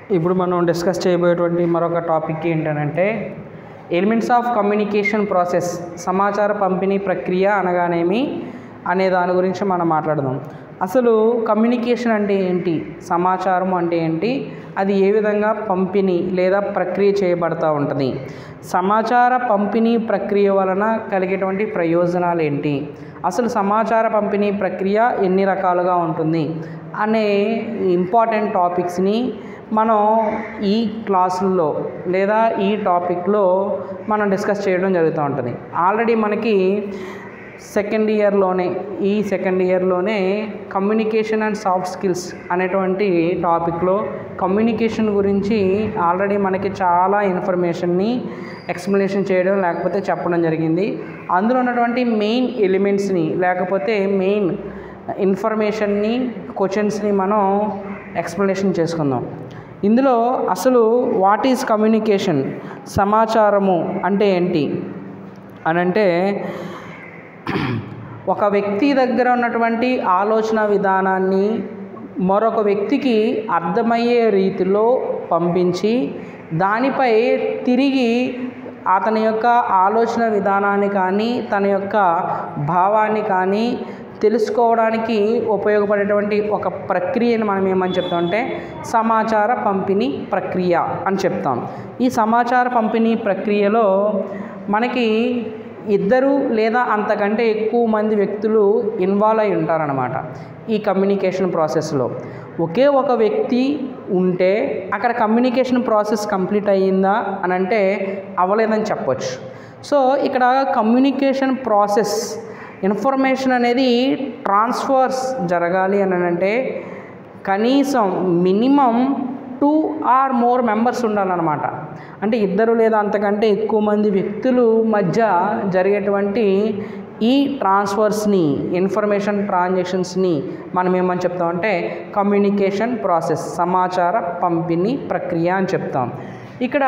ఇప్పుడు మనం డిస్కస్ చేయబోయేటువంటి మరొక టాపిక్ ఏంటంటే ఎలిమెంట్స్ ఆఫ్ కమ్యూనికేషన్ ప్రాసెస్ సమాచార పంపిణీ ప్రక్రియ అనగానేమి అనే దాని గురించి మనం మాట్లాడదాం అసలు కమ్యూనికేషన్ అంటే ఏంటి సమాచారం అంటే ఏంటి అది ఏ విధంగా పంపిణీ లేదా ప్రక్రియ చేయబడతా ఉంటుంది సమాచార పంపిణీ ప్రక్రియ వలన కలిగేటువంటి ప్రయోజనాలు ఏంటి అసలు సమాచార పంపిణీ ప్రక్రియ ఎన్ని రకాలుగా ఉంటుంది అనే ఇంపార్టెంట్ టాపిక్స్ని మనం ఈ క్లాసుల్లో లేదా ఈ టాపిక్లో మనం డిస్కస్ చేయడం జరుగుతూ ఉంటుంది ఆల్రెడీ మనకి సెకండ్ ఇయర్లోనే ఈ సెకండ్ ఇయర్లోనే కమ్యూనికేషన్ అండ్ సాఫ్ట్ స్కిల్స్ అనేటువంటి టాపిక్లో కమ్యూనికేషన్ గురించి ఆల్రెడీ మనకి చాలా ఇన్ఫర్మేషన్ని ఎక్స్ప్లెనేషన్ చేయడం లేకపోతే చెప్పడం జరిగింది అందులో ఉన్నటువంటి మెయిన్ ఎలిమెంట్స్ని లేకపోతే మెయిన్ ఇన్ఫర్మేషన్ని క్వశ్చన్స్ని మనం ఎక్స్ప్లెనేషన్ చేసుకుందాం ఇందులో అసలు వాట్ ఈజ్ కమ్యూనికేషన్ సమాచారము అంటే ఏంటి అని అంటే ఒక వ్యక్తి దగ్గర ఉన్నటువంటి ఆలోచన విధానాన్ని మరొక వ్యక్తికి అర్థమయ్యే రీతిలో పంపించి దానిపై తిరిగి అతని యొక్క ఆలోచన విధానాన్ని కానీ తన యొక్క భావాన్ని కానీ తెలుసుకోవడానికి ఉపయోగపడేటువంటి ఒక ప్రక్రియను మనం ఏమని చెప్తామంటే సమాచార పంపిణీ ప్రక్రియ అని చెప్తాం ఈ సమాచార పంపిణీ ప్రక్రియలో మనకి ఇద్దరు లేదా అంతకంటే ఎక్కువ మంది వ్యక్తులు ఇన్వాల్వ్ అయి ఉంటారనమాట ఈ కమ్యూనికేషన్ ప్రాసెస్లో ఒకే ఒక వ్యక్తి ఉంటే అక్కడ కమ్యూనికేషన్ ప్రాసెస్ కంప్లీట్ అయ్యిందా అని అంటే అవ్వలేదని చెప్పొచ్చు సో ఇక్కడ కమ్యూనికేషన్ ప్రాసెస్ ఇన్ఫర్మేషన్ అనేది ట్రాన్స్ఫర్స్ జరగాలి అని అంటే కనీసం minimum two or more members ఉండాలన్నమాట అంటే ఇద్దరు లేదా అంతకంటే ఎక్కువ మంది వ్యక్తులు మధ్య జరిగేటువంటి ఈ ట్రాన్స్ఫర్స్ని ఇన్ఫర్మేషన్ ట్రాన్సాక్షన్స్ని మనం ఏమని చెప్తామంటే కమ్యూనికేషన్ ప్రాసెస్ సమాచార పంపిణీ ప్రక్రియ అని చెప్తాం ఇక్కడ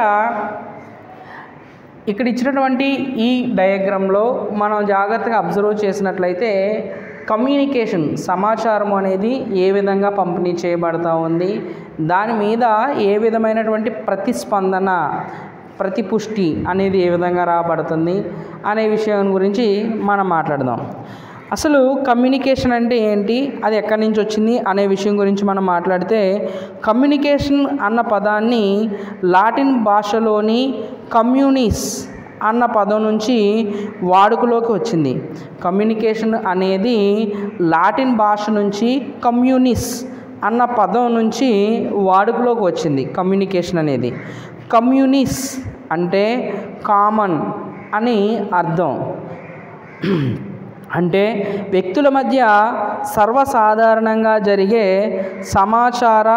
ఇక్కడ ఇచ్చినటువంటి ఈ డయాగ్రామ్లో మనం జాగ్రత్తగా అబ్జర్వ్ చేసినట్లయితే కమ్యూనికేషన్ సమాచారం అనేది ఏ విధంగా పంపిణీ చేయబడతా ఉంది దాని మీద ఏ విధమైనటువంటి ప్రతిస్పందన ప్రతిపుష్టి అనేది ఏ విధంగా రాబడుతుంది అనే విషయం గురించి మనం మాట్లాడదాం అసలు కమ్యూనికేషన్ అంటే ఏంటి అది ఎక్కడి నుంచి వచ్చింది అనే విషయం గురించి మనం మాట్లాడితే కమ్యూనికేషన్ అన్న పదాన్ని లాటిన్ భాషలోని కమ్యూనిస్ అన్న పదం నుంచి వాడుకలోకి వచ్చింది కమ్యూనికేషన్ అనేది లాటిన్ భాష నుంచి కమ్యూనిస్ అన్న పదం నుంచి వాడుకలోకి వచ్చింది కమ్యూనికేషన్ అనేది కమ్యూనిస్ అంటే కామన్ అని అర్థం అంటే వ్యక్తుల మధ్య సర్వసాధారణంగా జరిగే సమాచార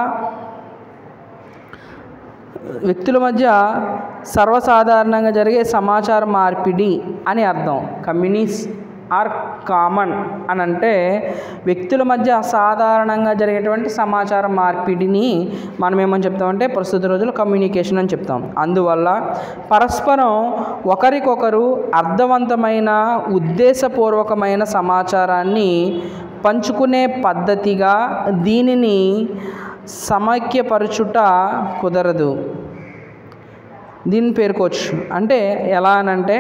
వ్యక్తుల మధ్య సర్వసాధారణంగా జరిగే సమాచార మార్పిడి అని అర్థం కమ్యూనిస్ ఆర్ కామన్ అని అంటే వ్యక్తుల మధ్య సాధారణంగా జరిగేటువంటి సమాచార మార్పిడిని మనం ఏమని చెప్తామంటే ప్రస్తుత రోజుల్లో కమ్యూనికేషన్ అని చెప్తాం అందువల్ల పరస్పరం ఒకరికొకరు అర్థవంతమైన ఉద్దేశపూర్వకమైన సమాచారాన్ని పంచుకునే పద్ధతిగా దీనిని సమైక్యపరచుట కుదరదు దీన్ని పేర్కోవచ్చు అంటే ఎలా అనంటే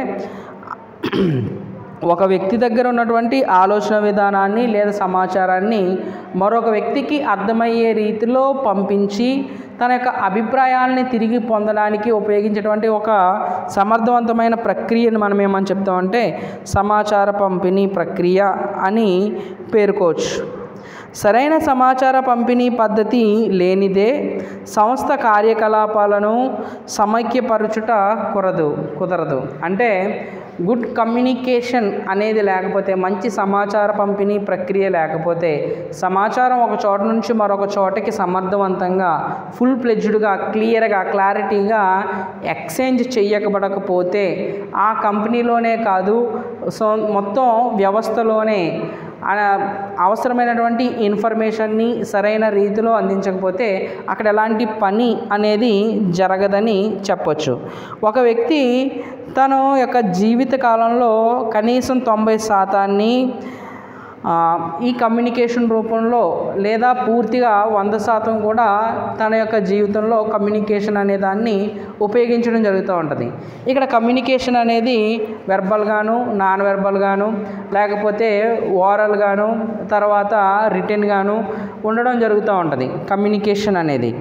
ఒక వ్యక్తి దగ్గర ఉన్నటువంటి ఆలోచన విధానాన్ని లేదా సమాచారాన్ని మరొక వ్యక్తికి అర్థమయ్యే రీతిలో పంపించి తన యొక్క అభిప్రాయాల్ని తిరిగి పొందడానికి ఉపయోగించేటువంటి ఒక సమర్థవంతమైన ప్రక్రియను మనం ఏమని చెప్తామంటే సమాచార పంపిణీ ప్రక్రియ అని పేర్కోవచ్చు సరైన సమాచార పంపిణీ పద్ధతి లేనిదే సంస్థ కార్యకలాపాలను సమైక్యపరచుట కురదు కుదరదు అంటే గుడ్ కమ్యూనికేషన్ అనేది లేకపోతే మంచి సమాచార పంపిణీ ప్రక్రియ లేకపోతే సమాచారం ఒక చోట నుంచి మరొక చోటకి సమర్థవంతంగా ఫుల్ ప్లెజ్డ్గా క్లియర్గా క్లారిటీగా ఎక్స్చేంజ్ చెయ్యకబడకపోతే ఆ కంపెనీలోనే కాదు సో మొత్తం వ్యవస్థలోనే అవసరమైనటువంటి ఇన్ఫర్మేషన్ని సరైన రీతిలో అందించకపోతే అక్కడ ఎలాంటి పని అనేది జరగదని చెప్పొచ్చు ఒక వ్యక్తి తను యొక్క జీవిత కాలంలో కనీసం తొంభై శాతాన్ని ఆ, ఈ కమ్యూనికేషన్ రూపంలో లేదా పూర్తిగా వంద శాతం కూడా తన యొక్క జీవితంలో కమ్యూనికేషన్ అనే దాన్ని ఉపయోగించడం జరుగుతూ ఉంటుంది ఇక్కడ కమ్యూనికేషన్ అనేది వెర్బల్ గాను నాన్ వెర్బల్ గాను లేకపోతే ఓరల్ గాను తర్వాత రిటర్న్ గాను ఉండడం జరుగుతూ ఉంటుంది కమ్యూనికేషన్ అనేది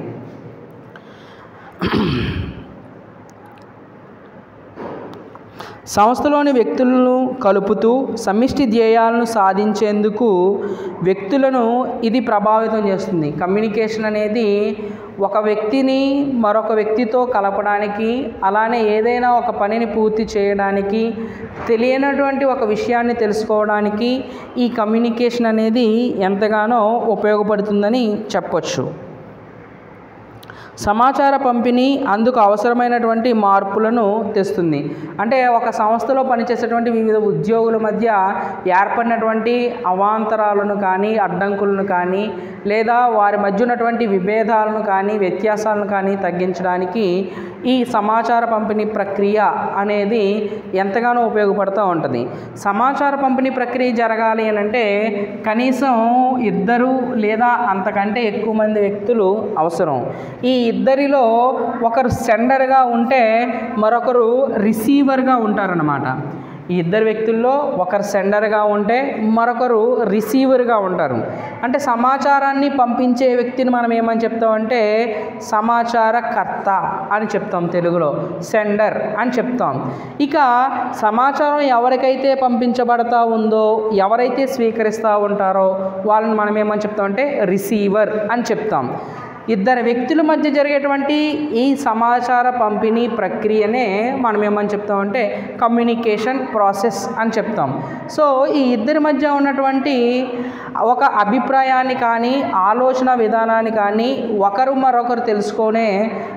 సంస్థలోని వ్యక్తులను కలుపుతూ సమిష్టి ధ్యేయాలను సాధించేందుకు వ్యక్తులను ఇది ప్రభావితం చేస్తుంది కమ్యూనికేషన్ అనేది ఒక వ్యక్తిని మరొక వ్యక్తితో కలపడానికి అలానే ఏదైనా ఒక పనిని పూర్తి చేయడానికి తెలియనటువంటి ఒక విషయాన్ని తెలుసుకోవడానికి ఈ కమ్యూనికేషన్ అనేది ఎంతగానో ఉపయోగపడుతుందని చెప్పొచ్చు సమాచార పంపిణీ అందుకు అవసరమైనటువంటి మార్పులను తెస్తుంది అంటే ఒక సంస్థలో పనిచేసేటువంటి వివిధ ఉద్యోగుల మధ్య ఏర్పడినటువంటి అవాంతరాలను కానీ అడ్డంకులను కానీ లేదా వారి మధ్య ఉన్నటువంటి విభేదాలను కానీ వ్యత్యాసాలను కానీ తగ్గించడానికి ఈ సమాచార పంపిణీ ప్రక్రియ అనేది ఎంతగానో ఉపయోగపడుతూ ఉంటుంది సమాచార పంపిణీ ప్రక్రియ జరగాలి అని అంటే కనీసం ఇద్దరు లేదా అంతకంటే ఎక్కువ మంది వ్యక్తులు అవసరం ఈ ఇద్దరిలో ఒకరు సెండర్గా ఉంటే మరొకరు రిసీవర్గా ఉంటారన్నమాట ఈ ఇద్దరు వ్యక్తుల్లో ఒకరు సెండర్గా ఉంటే మరొకరు రిసీవర్గా ఉంటారు అంటే సమాచారాన్ని పంపించే వ్యక్తిని మనం ఏమని చెప్తామంటే సమాచారకర్త అని చెప్తాం తెలుగులో సెండర్ అని చెప్తాం ఇక సమాచారం ఎవరికైతే పంపించబడతా ఉందో ఎవరైతే స్వీకరిస్తూ ఉంటారో వాళ్ళని మనం ఏమని చెప్తామంటే రిసీవర్ అని చెప్తాం ఇద్దరు వ్యక్తుల మధ్య జరిగేటువంటి ఈ సమాచార పంపిణీ ప్రక్రియనే మనం ఏమని చెప్తామంటే కమ్యూనికేషన్ ప్రాసెస్ అని చెప్తాం సో ఈ ఇద్దరి మధ్య ఉన్నటువంటి ఒక అభిప్రాయాన్ని కానీ ఆలోచన విధానాన్ని కానీ ఒకరు మరొకరు తెలుసుకునే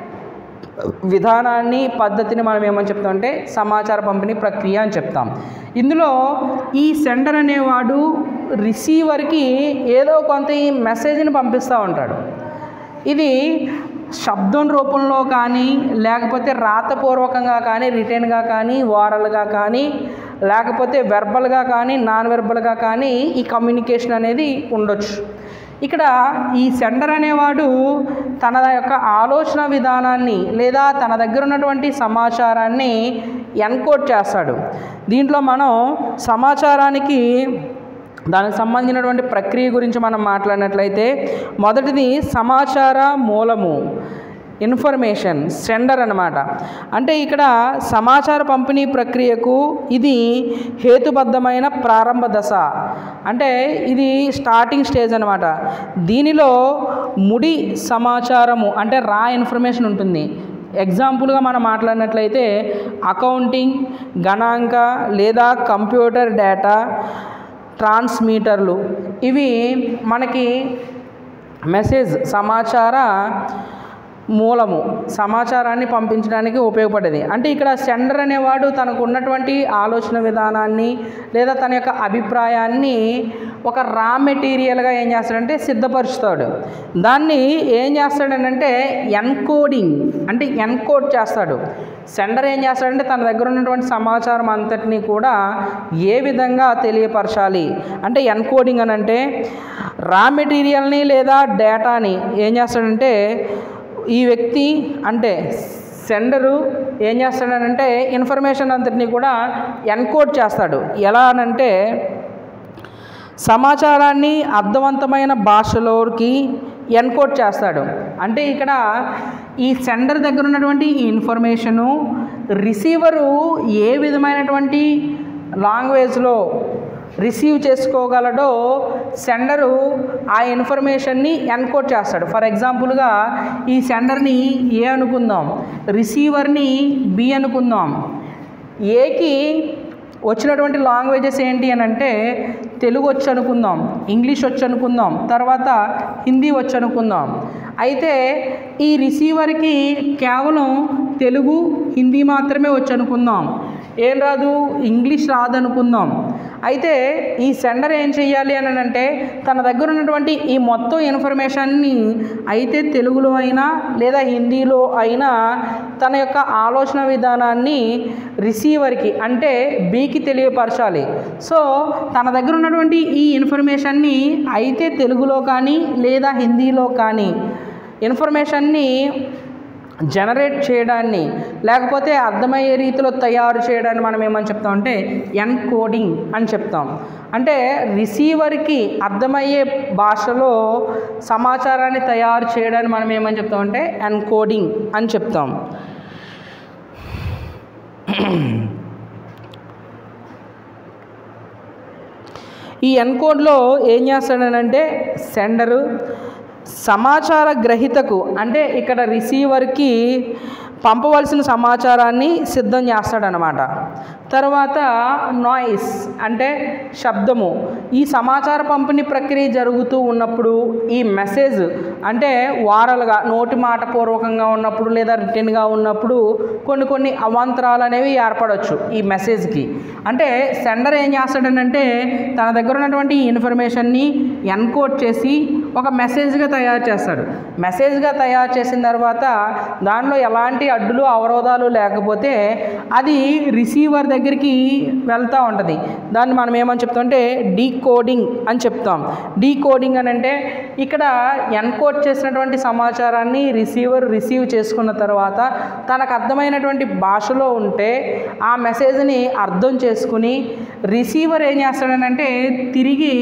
విధానాన్ని పద్ధతిని మనం ఏమని చెప్తామంటే సమాచార పంపిణీ ప్రక్రియ అని చెప్తాం ఇందులో ఈ సెండర్ అనేవాడు రిసీవర్కి ఏదో కొంత ఈ మెసేజ్ని పంపిస్తూ ఉంటాడు ఇది శబ్దం రూపంలో కానీ లేకపోతే రాతపూర్వకంగా కానీ రిటర్న్గా కానీ ఓరల్గా కానీ లేకపోతే వెర్బల్గా కానీ నాన్ వెర్బల్గా కానీ ఈ కమ్యూనికేషన్ అనేది ఉండొచ్చు ఇక్కడ ఈ సెండర్ అనేవాడు తన యొక్క ఆలోచన విధానాన్ని లేదా తన దగ్గర ఉన్నటువంటి సమాచారాన్ని ఎన్కోడ్ చేస్తాడు దీంట్లో మనం సమాచారానికి దానికి సంబంధించినటువంటి ప్రక్రియ గురించి మనం మాట్లాడినట్లయితే మొదటిది సమాచార మూలము ఇన్ఫర్మేషన్ సెండర్ అన్నమాట అంటే ఇక్కడ సమాచార పంపిణీ ప్రక్రియకు ఇది హేతుబద్ధమైన ప్రారంభ దశ అంటే ఇది స్టార్టింగ్ స్టేజ్ అనమాట దీనిలో ముడి సమాచారము అంటే రా ఇన్ఫర్మేషన్ ఉంటుంది ఎగ్జాంపుల్గా మనం మాట్లాడినట్లయితే అకౌంటింగ్ గణాంక లేదా కంప్యూటర్ డేటా ట్రాన్స్మీటర్లు ఇవి మనకి మెసేజ్ సమాచార మూలము సమాచారాన్ని పంపించడానికి ఉపయోగపడేది అంటే ఇక్కడ సెండర్ అనేవాడు తనకు ఉన్నటువంటి ఆలోచన విధానాన్ని లేదా తన యొక్క అభిప్రాయాన్ని ఒక రా మెటీరియల్గా ఏం చేస్తాడంటే సిద్ధపరుస్తాడు దాన్ని ఏం చేస్తాడనంటే ఎన్కోడింగ్ అంటే ఎన్కోడ్ చేస్తాడు సెండర్ ఏం చేస్తాడంటే తన దగ్గర ఉన్నటువంటి సమాచారం అంతటినీ కూడా ఏ విధంగా తెలియపరచాలి అంటే ఎన్కోడింగ్ అని అంటే రా మెటీరియల్ని లేదా డేటాని ఏం చేస్తాడంటే ఈ వ్యక్తి అంటే సెండరు ఏం చేస్తాడనంటే ఇన్ఫర్మేషన్ అంతటినీ కూడా ఎన్కోడ్ చేస్తాడు ఎలా అనంటే సమాచారాన్ని అర్థవంతమైన భాషలోకి ఎన్కోడ్ చేస్తాడు అంటే ఇక్కడ ఈ సెండర్ దగ్గర ఉన్నటువంటి ఈ ఇన్ఫర్మేషను రిసీవరు ఏ విధమైనటువంటి లాంగ్వేజ్లో రిసీవ్ చేసుకోగలడో సెండరు ఆ ఇన్ఫర్మేషన్ని ఎన్కోడ్ చేస్తాడు ఫర్ ఎగ్జాంపుల్గా ఈ సెండర్ని ఏ అనుకుందాం రిసీవర్ని బి అనుకుందాం ఏకి వచ్చినటువంటి లాంగ్వేజెస్ ఏంటి అని అంటే తెలుగు వచ్చి అనుకుందాం ఇంగ్లీష్ వచ్చి అనుకుందాం తర్వాత హిందీ వచ్చి అనుకుందాం అయితే ఈ రిసీవర్కి కేవలం తెలుగు హిందీ మాత్రమే వచ్చి అనుకుందాం ఏం రాదు ఇంగ్లీష్ రాదనుకుందాం అయితే ఈ సెండర్ ఏం చేయాలి అని అంటే తన దగ్గర ఉన్నటువంటి ఈ మొత్తం ఇన్ఫర్మేషన్ని అయితే తెలుగులో అయినా లేదా హిందీలో అయినా తన యొక్క ఆలోచన విధానాన్ని రిసీవర్కి అంటే బీకి తెలియపరచాలి సో తన దగ్గర ఉన్నటువంటి ఈ ఇన్ఫర్మేషన్ని అయితే తెలుగులో కానీ లేదా హిందీలో కానీ ఇన్ఫర్మేషన్ని జనరేట్ చేయడాన్ని లేకపోతే అర్థమయ్యే రీతిలో తయారు చేయడాన్ని మనం ఏమని చెప్తాం అంటే ఎన్కోడింగ్ అని చెప్తాం అంటే రిసీవర్కి అర్థమయ్యే భాషలో సమాచారాన్ని తయారు చేయడాన్ని మనం ఏమని చెప్తాం అంటే ఎన్కోడింగ్ అని చెప్తాం ఈ ఎన్కోడ్లో ఏం చేస్తాడనంటే సెండరు సమాచార గ్రహీతకు అంటే ఇక్కడ రిసీవర్కి పంపవలసిన సమాచారాన్ని సిద్ధం చేస్తాడనమాట తర్వాత నాయిస్ అంటే శబ్దము ఈ సమాచార పంపిణీ ప్రక్రియ జరుగుతూ ఉన్నప్పుడు ఈ మెసేజ్ అంటే వారలుగా నోటి మాట పూర్వకంగా ఉన్నప్పుడు లేదా రిటర్న్గా ఉన్నప్పుడు కొన్ని కొన్ని అవాంతరాలు అనేవి ఏర్పడవచ్చు ఈ మెసేజ్కి అంటే సెండర్ ఏం చేస్తాడనంటే తన దగ్గర ఉన్నటువంటి ఈ ఇన్ఫర్మేషన్ని ఎన్కోడ్ చేసి ఒక మెసేజ్గా తయారు చేస్తాడు మెసేజ్గా తయారు చేసిన తర్వాత దానిలో ఎలాంటి అడ్డులు అవరోధాలు లేకపోతే అది రిసీవర్ దగ్గరికి వెళ్తూ ఉంటుంది దాన్ని మనం ఏమని చెప్తాం అంటే డీకోడింగ్ అని చెప్తాం డీకోడింగ్ అని అంటే ఇక్కడ ఎన్కోడ్ చేసినటువంటి సమాచారాన్ని రిసీవర్ రిసీవ్ చేసుకున్న తర్వాత తనకు అర్థమైనటువంటి భాషలో ఉంటే ఆ మెసేజ్ని అర్థం చేసుకుని రిసీవర్ ఏం చేస్తాడనంటే తిరిగి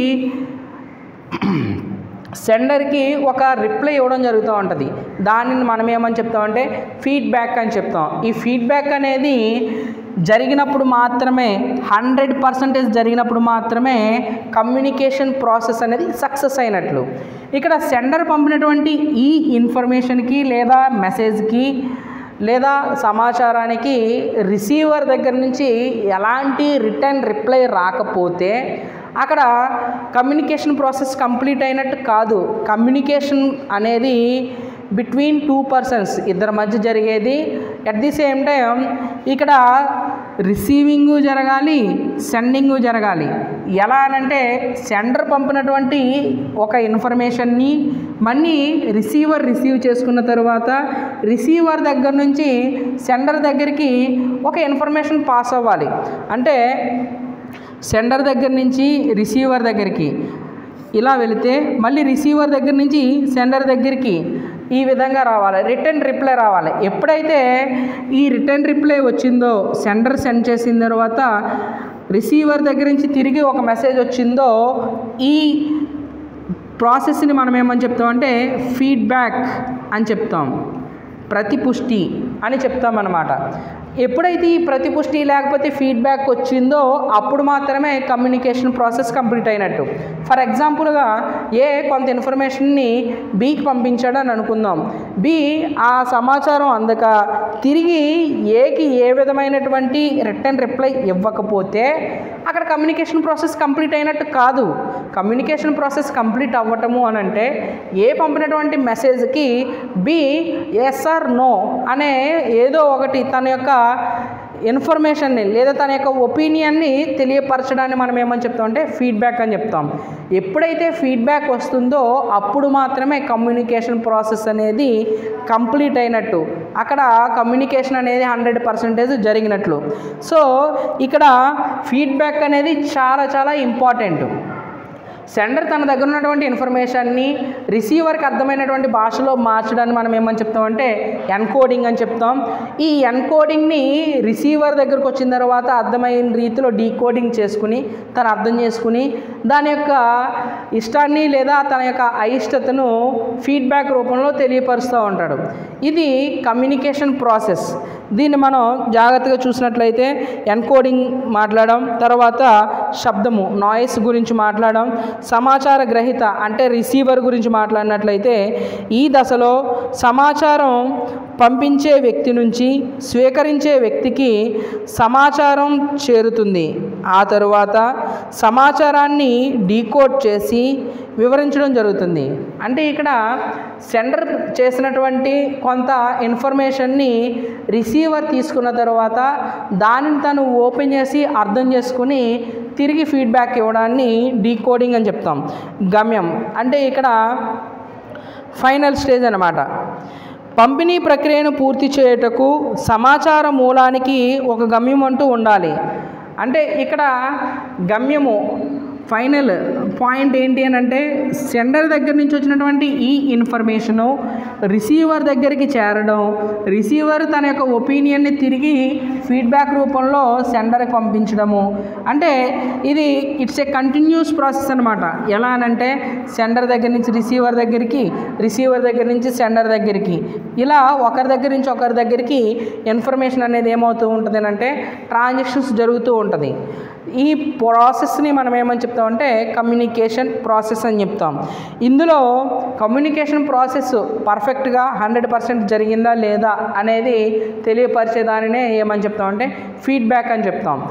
సెండర్కి ఒక రిప్లై ఇవ్వడం జరుగుతూ ఉంటుంది దానిని మనం ఏమని చెప్తామంటే ఫీడ్బ్యాక్ అని చెప్తాం ఈ ఫీడ్బ్యాక్ అనేది జరిగినప్పుడు మాత్రమే హండ్రెడ్ పర్సెంటేజ్ జరిగినప్పుడు మాత్రమే కమ్యూనికేషన్ ప్రాసెస్ అనేది సక్సెస్ అయినట్లు ఇక్కడ సెండర్ పంపినటువంటి ఈ ఇన్ఫర్మేషన్కి లేదా మెసేజ్కి లేదా సమాచారానికి రిసీవర్ దగ్గర నుంచి ఎలాంటి రిటర్న్ రిప్లై రాకపోతే అక్కడ కమ్యూనికేషన్ ప్రాసెస్ కంప్లీట్ అయినట్టు కాదు కమ్యూనికేషన్ అనేది బిట్వీన్ టూ పర్సన్స్ ఇద్దరి మధ్య జరిగేది అట్ ది సేమ్ టైం ఇక్కడ రిసీవింగ్ జరగాలి సెండింగ్ జరగాలి ఎలా అనంటే సెండర్ పంపినటువంటి ఒక ఇన్ఫర్మేషన్ని మళ్ళీ రిసీవర్ రిసీవ్ చేసుకున్న తర్వాత రిసీవర్ దగ్గర నుంచి సెండర్ దగ్గరికి ఒక ఇన్ఫర్మేషన్ పాస్ అవ్వాలి అంటే సెండర్ దగ్గర నుంచి రిసీవర్ దగ్గరికి ఇలా వెళితే మళ్ళీ రిసీవర్ దగ్గర నుంచి సెండర్ దగ్గరికి ఈ విధంగా రావాలి రిటర్న్ రిప్లై రావాలి ఎప్పుడైతే ఈ రిటర్న్ రిప్లై వచ్చిందో సెండర్ సెండ్ చేసిన తర్వాత రిసీవర్ దగ్గర నుంచి తిరిగి ఒక మెసేజ్ వచ్చిందో ఈ ప్రాసెస్ని మనం ఏమని చెప్తామంటే ఫీడ్బ్యాక్ అని చెప్తాం ప్రతిపుష్టి అని చెప్తామన్నమాట ఎప్పుడైతే ఈ ప్రతిపుష్టి లేకపోతే ఫీడ్బ్యాక్ వచ్చిందో అప్పుడు మాత్రమే కమ్యూనికేషన్ ప్రాసెస్ కంప్లీట్ అయినట్టు ఫర్ ఎగ్జాంపుల్గా ఏ కొంత ఇన్ఫర్మేషన్ని బీకి పంపించాడు అని అనుకుందాం బి ఆ సమాచారం అందక తిరిగి ఏకి ఏ విధమైనటువంటి రిటర్న్ రిప్లై ఇవ్వకపోతే అక్కడ కమ్యూనికేషన్ ప్రాసెస్ కంప్లీట్ అయినట్టు కాదు కమ్యూనికేషన్ ప్రాసెస్ కంప్లీట్ అవ్వటము అని అంటే ఏ పంపినటువంటి మెసేజ్కి బి ఎస్ ఆర్ నో అనే ఏదో ఒకటి తన యొక్క ఇన్ఫర్మేషన్ని లేదా తన యొక్క ఒపీనియన్ని తెలియపరచడాన్ని మనం ఏమని చెప్తామంటే ఫీడ్బ్యాక్ అని చెప్తాం ఎప్పుడైతే ఫీడ్బ్యాక్ వస్తుందో అప్పుడు మాత్రమే కమ్యూనికేషన్ ప్రాసెస్ అనేది కంప్లీట్ అయినట్టు అక్కడ కమ్యూనికేషన్ అనేది హండ్రెడ్ పర్సెంటేజ్ జరిగినట్లు సో ఇక్కడ ఫీడ్బ్యాక్ అనేది చాలా చాలా ఇంపార్టెంట్ సెండర్ తన దగ్గర ఉన్నటువంటి ఇన్ఫర్మేషన్ని రిసీవర్కి అర్థమైనటువంటి భాషలో మార్చడాన్ని మనం ఏమని చెప్తామంటే ఎన్కోడింగ్ అని చెప్తాం ఈ ఎన్కోడింగ్ని రిసీవర్ దగ్గరకు వచ్చిన తర్వాత అర్థమైన రీతిలో డీకోడింగ్ చేసుకుని తను అర్థం చేసుకుని దాని యొక్క ఇష్టాన్ని లేదా తన యొక్క అయిష్టతను ఫీడ్బ్యాక్ రూపంలో తెలియపరుస్తూ ఉంటాడు ఇది కమ్యూనికేషన్ ప్రాసెస్ దీన్ని మనం జాగ్రత్తగా చూసినట్లయితే ఎన్కోడింగ్ మాట్లాడడం తర్వాత శబ్దము నాయిస్ గురించి మాట్లాడడం సమాచార గ్రహీత అంటే రిసీవర్ గురించి మాట్లాడినట్లయితే ఈ దశలో సమాచారం పంపించే వ్యక్తి నుంచి స్వీకరించే వ్యక్తికి సమాచారం చేరుతుంది ఆ తరువాత సమాచారాన్ని డీకోడ్ చేసి వివరించడం జరుగుతుంది అంటే ఇక్కడ సెండర్ చేసినటువంటి కొంత ఇన్ఫర్మేషన్ని రిసీవర్ తీసుకున్న తర్వాత దానిని తను ఓపెన్ చేసి అర్థం చేసుకుని తిరిగి ఫీడ్బ్యాక్ ఇవ్వడాన్ని డీకోడింగ్ అని చెప్తాం గమ్యం అంటే ఇక్కడ ఫైనల్ స్టేజ్ అన్నమాట పంపిణీ ప్రక్రియను పూర్తి చేయుటకు సమాచార మూలానికి ఒక గమ్యం అంటూ ఉండాలి అంటే ఇక్కడ గమ్యము ఫైనల్ పాయింట్ ఏంటి అని అంటే సెండర్ దగ్గర నుంచి వచ్చినటువంటి ఈ ఇన్ఫర్మేషను రిసీవర్ దగ్గరికి చేరడం రిసీవర్ తన యొక్క ఒపీనియన్ని తిరిగి ఫీడ్బ్యాక్ రూపంలో సెండర్కి పంపించడము అంటే ఇది ఇట్స్ ఏ కంటిన్యూస్ ప్రాసెస్ అనమాట ఎలా అనంటే సెండర్ దగ్గర నుంచి రిసీవర్ దగ్గరికి రిసీవర్ దగ్గర నుంచి సెండర్ దగ్గరికి ఇలా ఒకరి దగ్గర నుంచి ఒకరి దగ్గరికి ఇన్ఫర్మేషన్ అనేది ఏమవుతూ ఉంటుంది అంటే ట్రాన్సాక్షన్స్ జరుగుతూ ఉంటుంది ఈ ప్రాసెస్ని మనం ఏమని చెప్తామంటే కమ్యూనికేషన్ ప్రాసెస్ అని చెప్తాం ఇందులో కమ్యూనికేషన్ ప్రాసెస్ పర్ఫెక్ట్గా హండ్రెడ్ పర్సెంట్ జరిగిందా లేదా అనేది తెలియపరిచే దానినే ఏమని చెప్తామంటే ఫీడ్బ్యాక్ అని చెప్తాం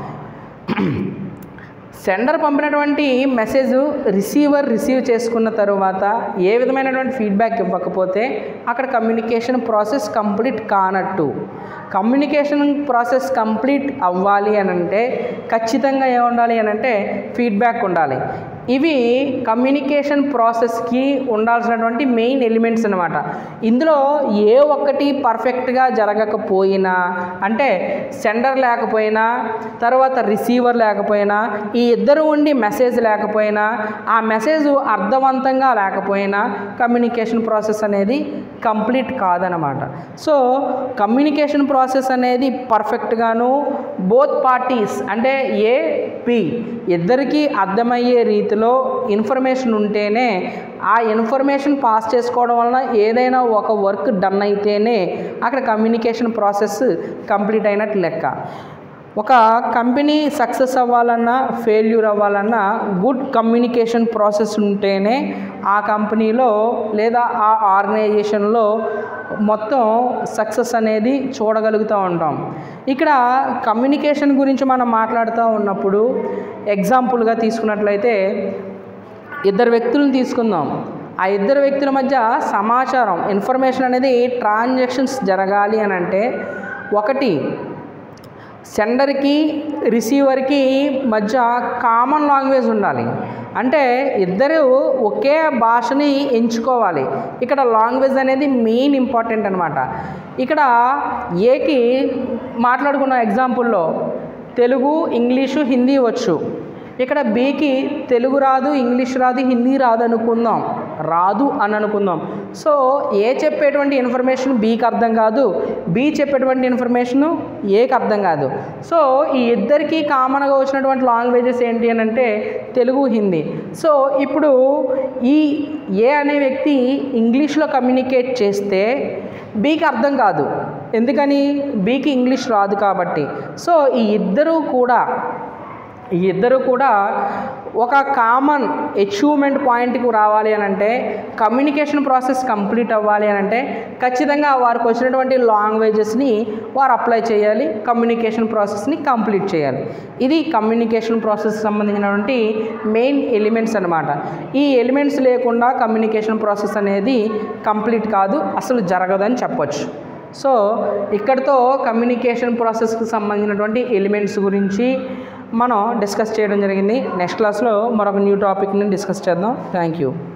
సెండర్ పంపినటువంటి మెసేజ్ రిసీవర్ రిసీవ్ చేసుకున్న తరువాత ఏ విధమైనటువంటి ఫీడ్బ్యాక్ ఇవ్వకపోతే అక్కడ కమ్యూనికేషన్ ప్రాసెస్ కంప్లీట్ కానట్టు కమ్యూనికేషన్ ప్రాసెస్ కంప్లీట్ అవ్వాలి అని అంటే ఖచ్చితంగా ఏముండాలి అని అంటే ఫీడ్బ్యాక్ ఉండాలి ఇవి కమ్యూనికేషన్ ప్రాసెస్కి ఉండాల్సినటువంటి మెయిన్ ఎలిమెంట్స్ అనమాట ఇందులో ఏ ఒక్కటి పర్ఫెక్ట్గా జరగకపోయినా అంటే సెండర్ లేకపోయినా తర్వాత రిసీవర్ లేకపోయినా ఈ ఇద్దరు ఉండి మెసేజ్ లేకపోయినా ఆ మెసేజ్ అర్థవంతంగా లేకపోయినా కమ్యూనికేషన్ ప్రాసెస్ అనేది కంప్లీట్ కాదనమాట సో కమ్యూనికేషన్ ప్రాసెస్ అనేది పర్ఫెక్ట్గాను బోత్ పార్టీస్ అంటే ఏ పి ఇద్దరికీ అర్థమయ్యే రీతిలో ఇన్ఫర్మేషన్ ఉంటేనే ఆ ఇన్ఫర్మేషన్ పాస్ చేసుకోవడం వలన ఏదైనా ఒక వర్క్ డన్ అయితేనే అక్కడ కమ్యూనికేషన్ ప్రాసెస్ కంప్లీట్ అయినట్టు లెక్క ఒక కంపెనీ సక్సెస్ అవ్వాలన్నా ఫెయిల్యూర్ అవ్వాలన్నా గుడ్ కమ్యూనికేషన్ ప్రాసెస్ ఉంటేనే ఆ కంపెనీలో లేదా ఆ ఆర్గనైజేషన్లో మొత్తం సక్సెస్ అనేది చూడగలుగుతూ ఉంటాం ఇక్కడ కమ్యూనికేషన్ గురించి మనం మాట్లాడుతూ ఉన్నప్పుడు ఎగ్జాంపుల్గా తీసుకున్నట్లయితే ఇద్దరు వ్యక్తులను తీసుకుందాం ఆ ఇద్దరు వ్యక్తుల మధ్య సమాచారం ఇన్ఫర్మేషన్ అనేది ట్రాన్సాక్షన్స్ జరగాలి అని అంటే ఒకటి సెండర్కి రిసీవర్కి మధ్య కామన్ లాంగ్వేజ్ ఉండాలి అంటే ఇద్దరు ఒకే భాషని ఎంచుకోవాలి ఇక్కడ లాంగ్వేజ్ అనేది మెయిన్ ఇంపార్టెంట్ అనమాట ఇక్కడ ఏకి మాట్లాడుకున్న ఎగ్జాంపుల్లో తెలుగు ఇంగ్లీషు హిందీ వచ్చు ఇక్కడ బీకి తెలుగు రాదు ఇంగ్లీష్ రాదు హిందీ రాదు అనుకుందాం రాదు అని అనుకుందాం సో ఏ చెప్పేటువంటి ఇన్ఫర్మేషన్ బీకి అర్థం కాదు బి చెప్పేటువంటి ఇన్ఫర్మేషన్ ఏకి అర్థం కాదు సో ఈ ఇద్దరికి కామన్గా వచ్చినటువంటి లాంగ్వేజెస్ ఏంటి అని అంటే తెలుగు హిందీ సో ఇప్పుడు ఈ ఏ అనే వ్యక్తి ఇంగ్లీష్లో కమ్యూనికేట్ చేస్తే బీకి అర్థం కాదు ఎందుకని బీకి ఇంగ్లీష్ రాదు కాబట్టి సో ఈ ఇద్దరూ కూడా ఈ ఇద్దరు కూడా ఒక కామన్ అచీవ్మెంట్ పాయింట్కి రావాలి అని అంటే కమ్యూనికేషన్ ప్రాసెస్ కంప్లీట్ అవ్వాలి అని అంటే ఖచ్చితంగా వారికి వచ్చినటువంటి లాంగ్వేజెస్ని వారు అప్లై చేయాలి కమ్యూనికేషన్ ప్రాసెస్ని కంప్లీట్ చేయాలి ఇది కమ్యూనికేషన్ ప్రాసెస్ సంబంధించినటువంటి మెయిన్ ఎలిమెంట్స్ అనమాట ఈ ఎలిమెంట్స్ లేకుండా కమ్యూనికేషన్ ప్రాసెస్ అనేది కంప్లీట్ కాదు అసలు జరగదని చెప్పొచ్చు సో ఇక్కడితో కమ్యూనికేషన్ ప్రాసెస్కి సంబంధించినటువంటి ఎలిమెంట్స్ గురించి మనం డిస్కస్ చేయడం జరిగింది నెక్స్ట్ క్లాస్లో మరొక న్యూ టాపిక్ని డిస్కస్ చేద్దాం థ్యాంక్ యూ